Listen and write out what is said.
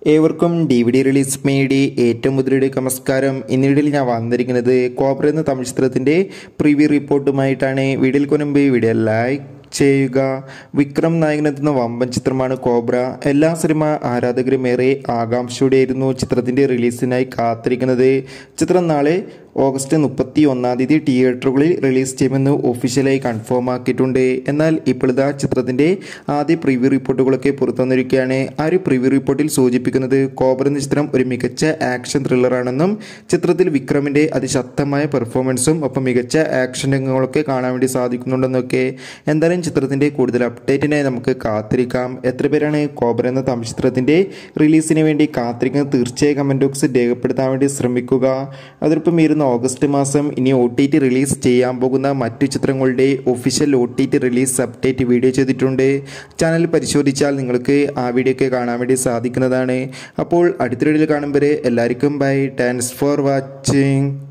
ഏവർക്കും D V D release മേടി ഏറ്റവും മുതലയുടെ നമസ്കാരം ഇന്നിടയിൽ ഞാൻ വന്നിരിക്കുന്നത് കോബ്ര എന്ന തമിഴ് ചിത്രത്തിൻ്റെ പ്രിവ്യൂ റിപ്പോർട്ടുമായിട്ടാണ് വീഡിയോയിൽ കൊനുമ്പ് വീഡിയോ ലൈക്ക് ചെയ്യുക വിക്രം നായകനെത്തുന്ന വമ്പൻ ചിത്രമാണ് കോബ്ര എല്ലാ സിനിമ ആരാധകരും ഏറെ ആകാംക്ഷയോടെയായിരുന്നു ചിത്രത്തിൻ്റെ റിലീസിനായി കാത്തിരിക്കുന്നത് ചിത്രം നാളെ ഓഗസ്റ്റ് മുപ്പത്തി ഒന്നാം തീയതി തിയേറ്ററുകളിൽ റിലീസ് ചെയ്യുമെന്ന് ഒഫീഷ്യലായി കൺഫേം ആക്കിയിട്ടുണ്ട് എന്നാൽ ഇപ്പോഴത്തെ ചിത്രത്തിൻ്റെ ആദ്യ പ്രിവ്യൂ റിപ്പോർട്ടുകളൊക്കെ പുറത്തു വന്നിരിക്കുകയാണ് ആ ഒരു പ്രിവ്യൂ റിപ്പോർട്ടിൽ സൂചിപ്പിക്കുന്നത് കോബ്ര എന്ന ചിത്രം ഒരു മികച്ച ആക്ഷൻ ത്രില്ലറാണെന്നും ചിത്രത്തിൽ വിക്രമിൻ്റെ അതിശക്തമായ പെർഫോമൻസും ഒപ്പം മികച്ച ആക്ഷൻ രംഗങ്ങളൊക്കെ കാണാൻ വേണ്ടി സാധിക്കുന്നുണ്ടെന്നൊക്കെ എന്തായാലും ചിത്രത്തിൻ്റെ കൂടുതൽ അപ്ഡേറ്റിനായി നമുക്ക് കാത്തിരിക്കാം എത്ര പേരാണ് കോബ്ര എന്ന തമിഴ് ചിത്രത്തിൻ്റെ റിലീസിന് വേണ്ടി കാത്തിരിക്കുന്നത് തീർച്ചയായും കമൻറ്റ് ബോക്സിൽ രേഖപ്പെടുത്താൻ വേണ്ടി ശ്രമിക്കുക അതോടൊപ്പം ഇരുന്ന ഓഗസ്റ്റ് മാസം ഇനി ഒ ടി ടി റിലീസ് ചെയ്യാൻ പോകുന്ന മറ്റു ചിത്രങ്ങളുടെ official O T T release update video ചെയ്തിട്ടുണ്ട് ചാനൽ പരിശോധിച്ചാൽ നിങ്ങൾക്ക് ആ വീഡിയോ ഒക്കെ കാണാൻ വേണ്ടി സാധിക്കുന്നതാണ് അപ്പോൾ അടുത്ത വീഡിയോയിൽ കാണുമ്പോൾ എല്ലാവർക്കും ബൈ താങ്ക്സ് ഫോർ വാച്ചിങ്